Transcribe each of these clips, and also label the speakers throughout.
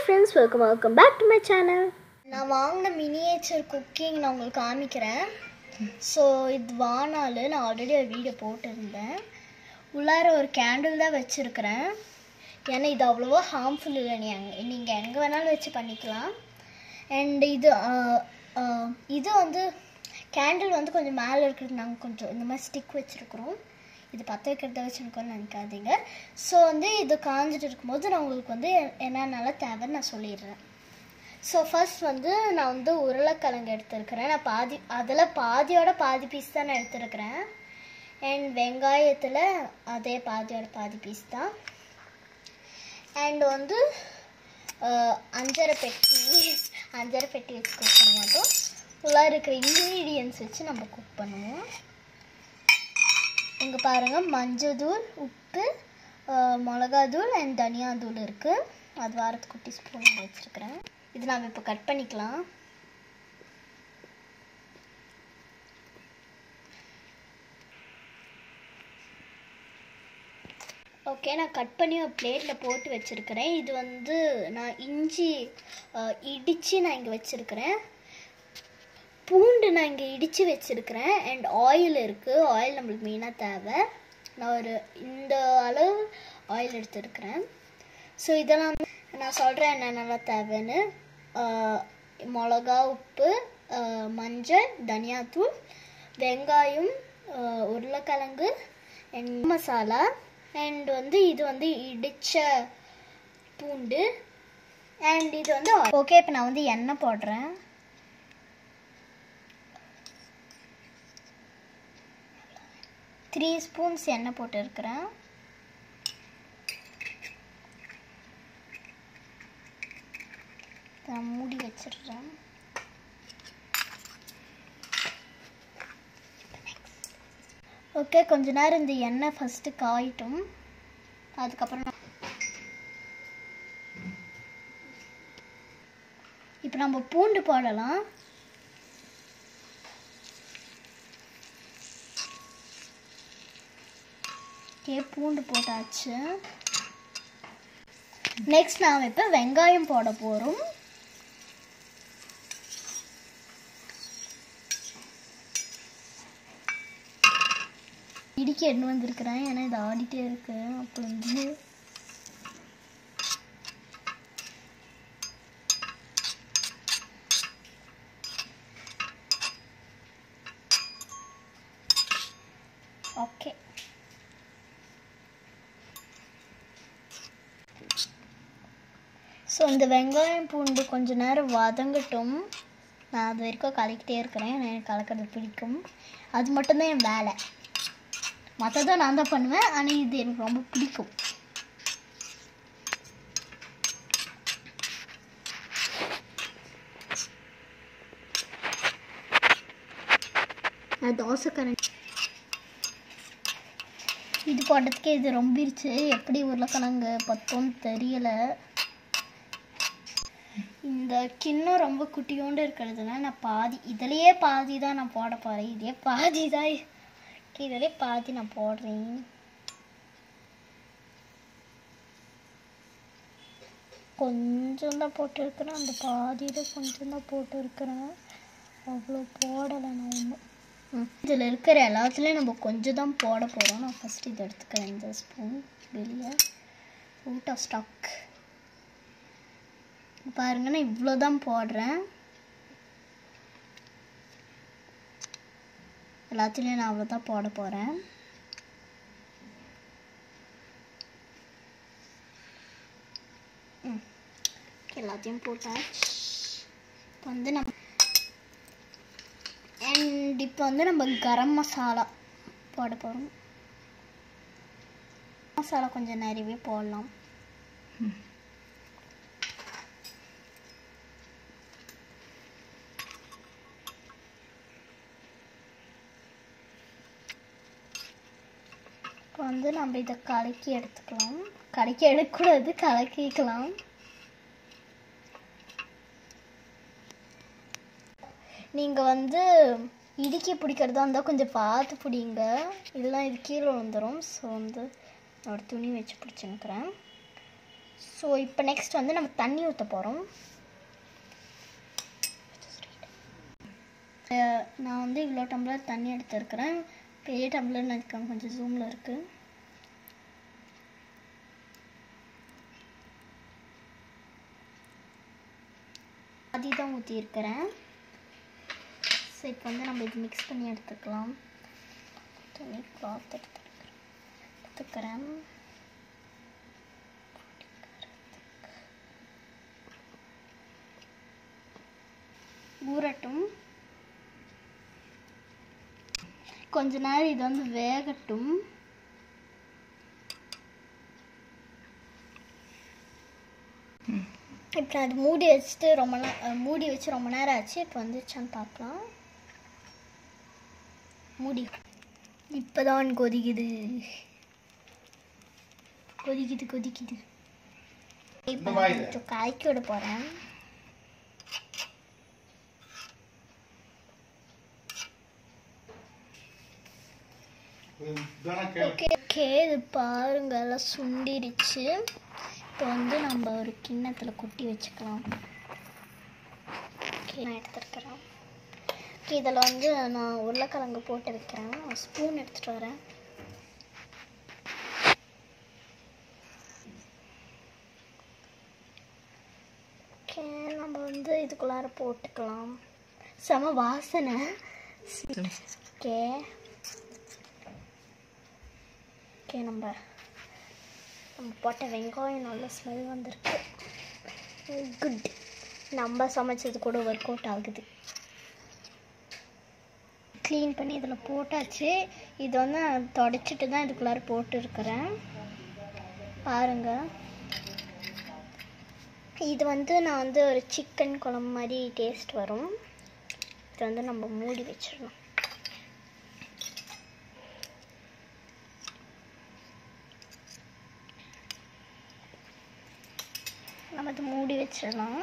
Speaker 1: friends welcome welcome back to my channel
Speaker 2: நான் வாங்கின miniature cooking நான் உங்களுக்கு காமிக்கிறேன் ஸோ இது வானால் நான் ஆல்ரெடி ஒரு வீடியோ போட்டிருந்தேன் உள்ளார ஒரு கேண்டில் தான் வச்சுருக்கிறேன் ஏன்னா இது அவ்வளோவா ஹார்ம்ஃபுல் இல்லை நீங்கள் நீங்கள் எங்கே வேணாலும் வச்சு பண்ணிக்கலாம் அண்ட் இது ஆஹ், ஆஹ், இது வந்து கேண்டில் வந்து கொஞ்சம் மேலே இருக்கிறது நாங்கள் கொஞ்சம் இந்த மாதிரி ஸ்டிக் வச்சுருக்குறோம் இது பற்ற வைக்கிறத வச்சுருக்கோன்னு நினைக்காதீங்க ஸோ வந்து இது காஞ்சிட்டு இருக்கும்போது நான் உங்களுக்கு வந்து என்னென்னலாம் தேவைன்னு நான் சொல்லிடுறேன் ஸோ ஃபர்ஸ்ட் வந்து நான் வந்து உருளைக்கிழங்கு எடுத்திருக்கிறேன் நான் பாதி அதில் பாதியோட பாதி பீஸ் தான் நான் எடுத்திருக்கிறேன் அண்ட் வெங்காயத்தில் அதே பாதியோட பாதி பீஸ் தான் அண்ட் வந்து அஹ், அஞ்சரை பெட்டி அஞ்சரை பெட்டி வச்சு குக் பண்ண மாட்டோம் ஃபுல்லாக இருக்கிற இன்க்ரீடியன்ஸ் வச்சு நம்ம குக் பண்ணுவோம் இங்கே பாருங்கள் மஞ்சள் உப்பு அஹ், மிளகாத்தூள் அண்ட் தனியாத்தூள் இருக்குது அது வாரத்து குட்டி ஸ்பூன் வச்சுருக்கிறேன் இது நாம் இப்போ கட் பண்ணிக்கலாம் ஓகே நான் கட் பண்ணி ஒரு பிளேட்டில் போட்டு வச்சுருக்கிறேன் இது வந்து நான் இஞ்சி அஹ், இடித்து நான் இங்கே வச்சுருக்கிறேன் பூண்டு நான் இங்கே இடித்து வச்சுருக்கிறேன் அண்ட் ஆயில் இருக்குது ஆயில் நம்மளுக்கு மெயினாக தேவை நான் ஒரு இந்த அளவு ஆயில் எடுத்துருக்கிறேன் ஸோ இதெல்லாம் நான் சொல்கிறேன் என்னென்னலாம் தேவைன்னு ஆஹ், மிளகா உப்பு ஆஹ், மஞ்சள் தனியாத்தூள் வெங்காயம் ஆஹ், உருளைக்கிழங்கு அண்ட் மசாலா அண்ட் வந்து இது வந்து இடித்த பூண்டு அண்ட் இது வந்து ஓகே இப்போ நான் வந்து எண்ணெய் போடுறேன் த்ரீ ஸ்பூன்ஸ் எண்ணெய் போட்டிருக்கிறேன் நான் மூடி வச்சிடுறேன் ஓகே கொஞ்ச நேரம் இந்த எண்ணெய் ஃபஸ்ட்டு காயட்டும் அதுக்கப்புறம் நான் இப்போ நம்ம பூண்டு போடலாம் ஓகே பூண்டு போட்டாச்சு நெக்ஸ்ட் நாம் இப்போ வெங்காயம் போட போகிறோம் இடிக்க எண்ணு வந்திருக்கிறேன் ஏன்னா இது ஆடிட்டே இருக்கு அப்போ வந்து ஓகே ஸோ இந்த வெங்காயம் பூண்டு கொஞ்ச நேரம் வதங்கட்டும் நான் அது வரைக்கும் கலக்கிட்டே இருக்கிறேன் எனக்கு கலக்கிறது பிடிக்கும் அது மட்டும்தான் என் வேலை மற்றதும் நான் தான் பண்ணுவேன் ஆனால் இது எனக்கு ரொம்ப பிடிக்கும் தோசை கரண்டி இது போடுறதுக்கே இது ரொம்பிருச்சு எப்படி உருளைக்கிழங்கு பத்தோன்னு தெரியலை இந்த கிண்ணம் ரொம்ப குட்டியோண்டு இருக்கிறதுனால நான் பாதி இதுலேயே பாதி தான் நான் போட போகிறேன் இதே பாதி தான் இதிலே பாதி நான் போடுறேன் கொஞ்சம் தான் போட்டிருக்கிறேன் அந்த பாதியில் கொஞ்சம் தான் போட்டிருக்கிறேன் அவ்வளோ போடலை நான் ஒன்றும் இதில் இருக்கிற எல்லாத்துலேயும் நம்ம கொஞ்சம் தான் போட போகிறோம் நான் ஃபஸ்ட்டு இதை எடுத்துக்கிறேன் இந்த ஸ்பூன் வெளியே அவுட் ஆஃப் ஸ்டாக் பாருங்க நான் இவ்வளோ தான் போடுறேன் எல்லாத்துலேயும் நான் அவ்வளோ தான் போட போகிறேன் ம் எல்லாத்தையும் போட்டாச்சு இப்போ வந்து நம்ம அண்ட் இப்போ வந்து நம்ம கரம் மசாலா போட போகிறோம் மசாலா கொஞ்சம் நிறையவே போடலாம் இப்போ வந்து நம்ம இதை கலக்கி எடுத்துக்கலாம் கலக்கி எடுக்கக்கூடாது கலக்கிக்கலாம் நீங்கள் வந்து இடுக்கி பிடிக்கிறதா இருந்தால் கொஞ்சம் பார்த்து பிடிங்க இல்லைனா இது கீழே விழுந்துடும் ஸோ வந்து நான் ஒரு துணி வச்சு பிடிச்சினுக்கிறேன் ஸோ இப்போ நெக்ஸ்ட் வந்து நம்ம தண்ணி ஊற்ற போகிறோம் நான் வந்து இவ்வளோ டம்ளர் தண்ணி எடுத்துருக்கிறேன் பெரிய டம்ளர் நினைக்கிறேன் கொஞ்சம் ஜூமில் இருக்குது பாதி தான் ஊற்றியிருக்கிறேன் ஸோ இப்போ வந்து நம்ம இது மிக்ஸ் பண்ணி எடுத்துக்கலாம் துணி கிளாத் எடுத்துருக்கிறேன் எடுத்துக்கிறேன் ஊறட்டும் கொஞ்ச நேரம் இது வந்து வேகட்டும் இப்போ அது மூடி வச்சுட்டு ரொம்ப நே மூடி வச்சு ரொம்ப நேரம் ஆச்சு இப்போ வந்துச்சான்னு பார்க்கலாம் மூடி இப்போதான் கொதிக்குது கொதிக்குது கொதிக்குது இப்போ நான் கொஞ்சம் காய்க்க விட போகிறேன் ஓகே ஓகே இது பாருங்க எல்லாம் சுண்டிருச்சு இப்போ வந்து நம்ம ஒரு கிண்ணத்தில் கொட்டி வச்சுக்கலாம் ஓகே நான் எடுத்துருக்கிறேன் ஓகே இதில் வந்து நான் உருளைக்கிழங்கு போட்டு வைக்கிறேன் ஸ்பூன் எடுத்துகிட்டு வரேன் ஓகே நம்ம வந்து இதுக்குள்ளார போட்டுக்கலாம் செம வாசனை ஓகே ஓகே நம்ம நம்ம போட்ட வெங்காயம் நல்ல ஸ்மெல் வந்திருக்கு குட் நம்ம சமைச்சது கூட ஒர்க் அவுட் ஆகுது க்ளீன் பண்ணி இதில் போட்டாச்சு இது வந்து நான் தொடச்சிட்டு தான் இதுக்குள்ளார போட்டுருக்கிறேன் பாருங்கள் இது வந்து நான் வந்து ஒரு சிக்கன் குழம்பு மாதிரி டேஸ்ட் வரும் இது வந்து நம்ம மூடி வச்சிடணும் நம்ம அதை மூடி வச்சிடலாம்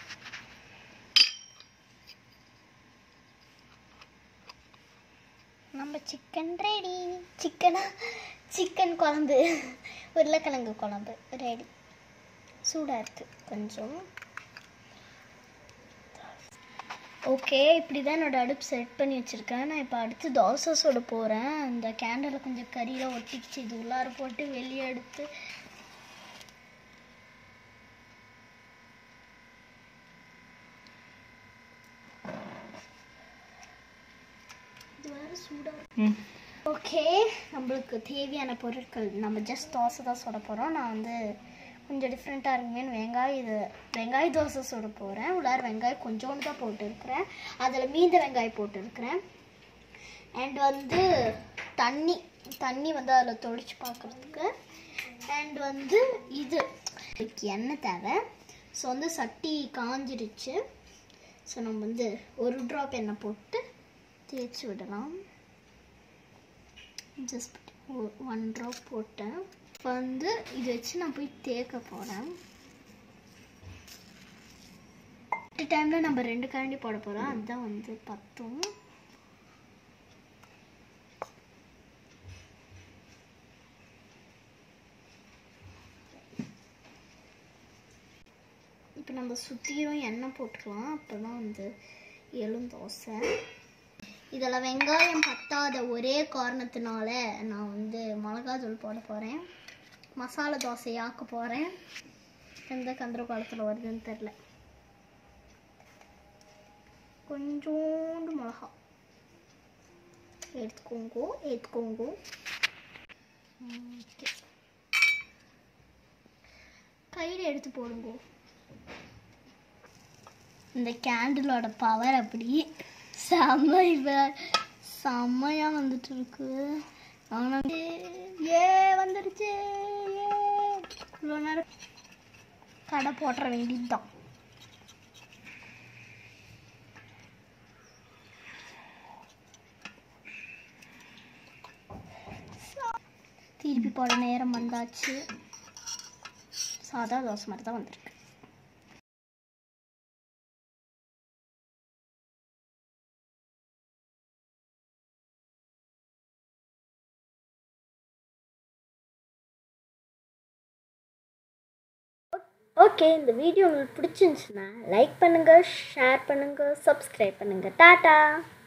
Speaker 2: நம்ம சிக்கன் ரெடி சிக்கனா சிக்கன் குழம்பு உருளைக்கிழங்கு குழம்பு ரெடி சூடாக இருக்குது கொஞ்சம் ஓகே இப்படி தான் என்னோட அடுப்பு செட் பண்ணி வச்சுருக்கேன் நான் இப்போ அடுத்து தோசை சுட போகிறேன் அந்த கேண்டலில் கொஞ்சம் கறியெலாம் ஒட்டிக்கிச்சு இது உள்ளார போட்டு வெளியே எடுத்து இது வேறு சூடாக ஓகே நம்மளுக்கு தேவையான பொருட்கள் நம்ம ஜஸ்ட் தோசை தான் சுட போகிறோம் நான் வந்து கொஞ்சம் டிஃப்ரெண்ட்டாக இருக்குமேனு வெங்காயம் இது வெங்காய தோசை சுட போகிறேன் உள்ளார வெங்காயம் கொஞ்சோண்டு தான் போட்டுருக்கிறேன் அதில் மீந்த வெங்காயம் போட்டுருக்கிறேன் அண்ட் வந்து தண்ணி தண்ணி வந்து அதில் தொளிச்சு பார்க்குறதுக்கு அண்ட் வந்து இது இதுக்கு எண்ணெய் தேவை ஸோ வந்து சட்டி காஞ்சிருச்சு ஸோ நம்ம வந்து ஒரு ட்ராப் எண்ணெய் போட்டு தேய்ச்சி விடலாம் ஜஸ்ட் ஒன் ட்ராப் போட்டேன் இப்போ வந்து இது வச்சு நான் போய் தேக்க போகிறேன் டைமில் நம்ம ரெண்டு கரண்டி போட போகிறோம் அதுதான் வந்து பத்தும் இப்போ நம்ம சுற்றியும் எண்ணெய் போட்டுக்கலாம் அப்போ தான் வந்து எழும் தோசை இதில் வெங்காயம் பத்தாத ஒரே காரணத்தினால நான் வந்து மிளகாத்தூள் போட போகிறேன் மசாலா தோசை ஆக்க போகிறேன் எந்த கந்திர காலத்தில் வருதுன்னு தெரில கொஞ்சோண்டு மிளகா எடுத்துக்கோங்க எடுத்துக்கோங்க ஓகே கையில் எடுத்து போடுங்க இந்த கேண்டிலோட பவர் அப்படி செம்ம இப்போ செம்மையாக வந்துட்டு இருக்கு ஆனால் ஏ வந்துடுச்சு ஏ இவ்வளோ நேரம் கடை போட்டுற வேண்டியது தான் திருப்பி போட நேரம் வந்தாச்சு சாதா தோசை மாதிரி தான் வந்திருக்கு
Speaker 1: ஓகே இந்த வீடியோ உங்களுக்கு பிடிச்சிருந்துச்சுன்னா லைக் பண்ணுங்கள் ஷேர் பண்ணுங்கள் சப்ஸ்கிரைப் பண்ணுங்கள் டாட்டா